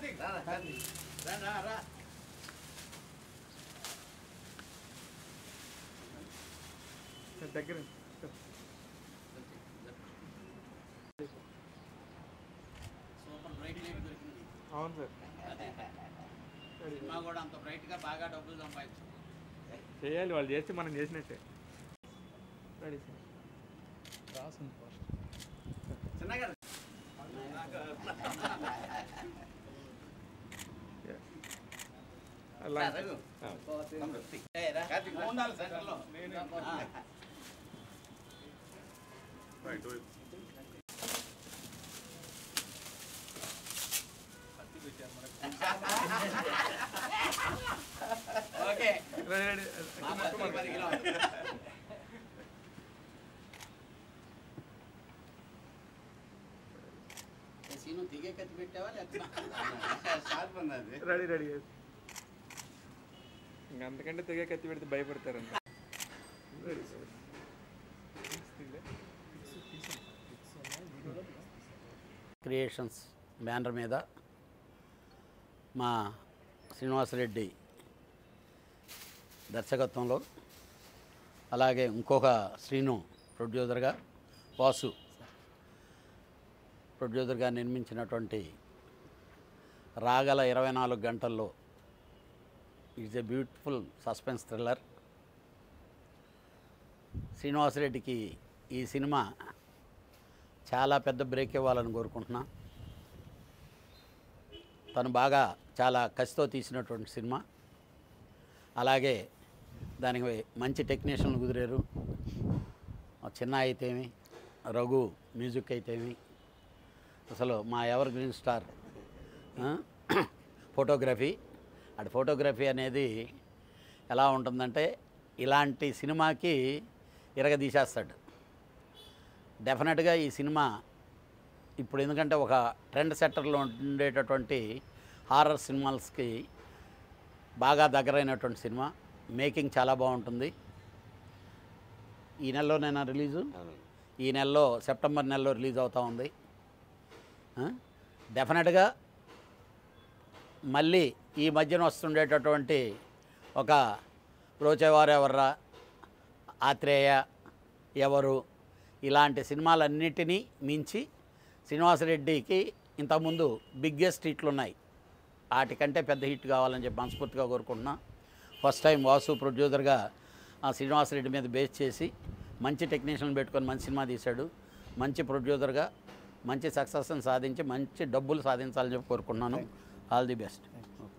దగ్గర super bright light దొరికింది అవును సార్ సినిమా కూడా అంత బ్రైట్ గా బాగా డబ్బులు సంపాదించు చేయాలి వాళ్ళు చేస్తే మనం చేసినట్టే రెడీ సార్ రాసింది ఫస్ట్ చిన్నగా అలా ఉండాలి సెంటర్లో ఓకే రెడీ రెడీ ఆ పది పది కిలోలు. ఏ సీను దిగే కత్తి పెట్టావా లేకపోతే రెడీ రెడీ ఇంకా అంతకంటే తెగ కత్తి పెడితే భయపడతారంట రెడీ సార్ క్రియేషన్స్ బ్యానర్ మీద మా శ్రీనివాసరెడ్డి దర్శకత్వంలో అలాగే ఇంకొక శ్రీను ప్రొడ్యూసర్గా వాసు ప్రొడ్యూసర్గా నిర్మించినటువంటి రాగల ఇరవై నాలుగు గంటల్లో it's a beautiful suspense thriller శ్రీనివాసరెడ్డికి ఈ సినిమా చాలా పెద్ద బ్రేక్ ఇవ్వాలని కోరుకుంటున్నా తను బాగా చాలా కసితో తీసినటువంటి సినిమా అలాగే దానికి మంచి టెక్నీషియన్లు కుదిరారు ఆ చిన్న అయితేమి రఘు మ్యూజిక్ అయితేమి అసలు మా ఎవర్ గ్రీన్ స్టార్ ఆ, ఫోటోగ్రఫీ అటు ఫోటోగ్రఫీ అనేది ఎలా ఉంటుందంటే ఇలాంటి సినిమాకి ఇరగదీసేస్తాడు డెఫినెట్గా ఈ సినిమా ఇప్పుడు ఎందుకంటే ఒక ట్రెండ్ సెట్టర్లో ఉండేటటువంటి హారర్ సినిమాస్కి బాగా దగ్గరైనటువంటి సినిమా మేకింగ్ చాలా బాగుంటుంది ఈ నెలలోనైనా రిలీజు ఈ నెలలో సెప్టెంబర్ నెలలో రిలీజ్ అవుతూ ఉంది ఆ? డెఫినెట్గా మళ్ళీ ఈ మధ్యన వస్తుండేటటువంటి ఒక రోచేవారు ఎవర్రా ఆత్రేయ ఎవరు ఇలాంటి సినిమాలన్నిటినీ మించి శ్రీనివాసరెడ్డికి ఇంతకుముందు బిగ్గెస్ట్ హిట్లు ఉన్నాయి వాటికంటే పెద్ద హిట్ కావాలని చెప్పి మనస్ఫూర్తిగా కోరుకుంటున్నా ఫస్ట్ టైం వాసు ప్రొడ్యూసర్గా ఆ శ్రీనివాసరెడ్డి మీద బేస్ చేసి మంచి టెక్నీషియన్ పెట్టుకొని మంచి సినిమా తీశాడు మంచి ప్రొడ్యూసర్గా మంచి సక్సెస్ని సాధించి మంచి డబ్బులు సాధించాలని చెప్పి కోరుకుంటున్నాను ఆల్ ది బెస్ట్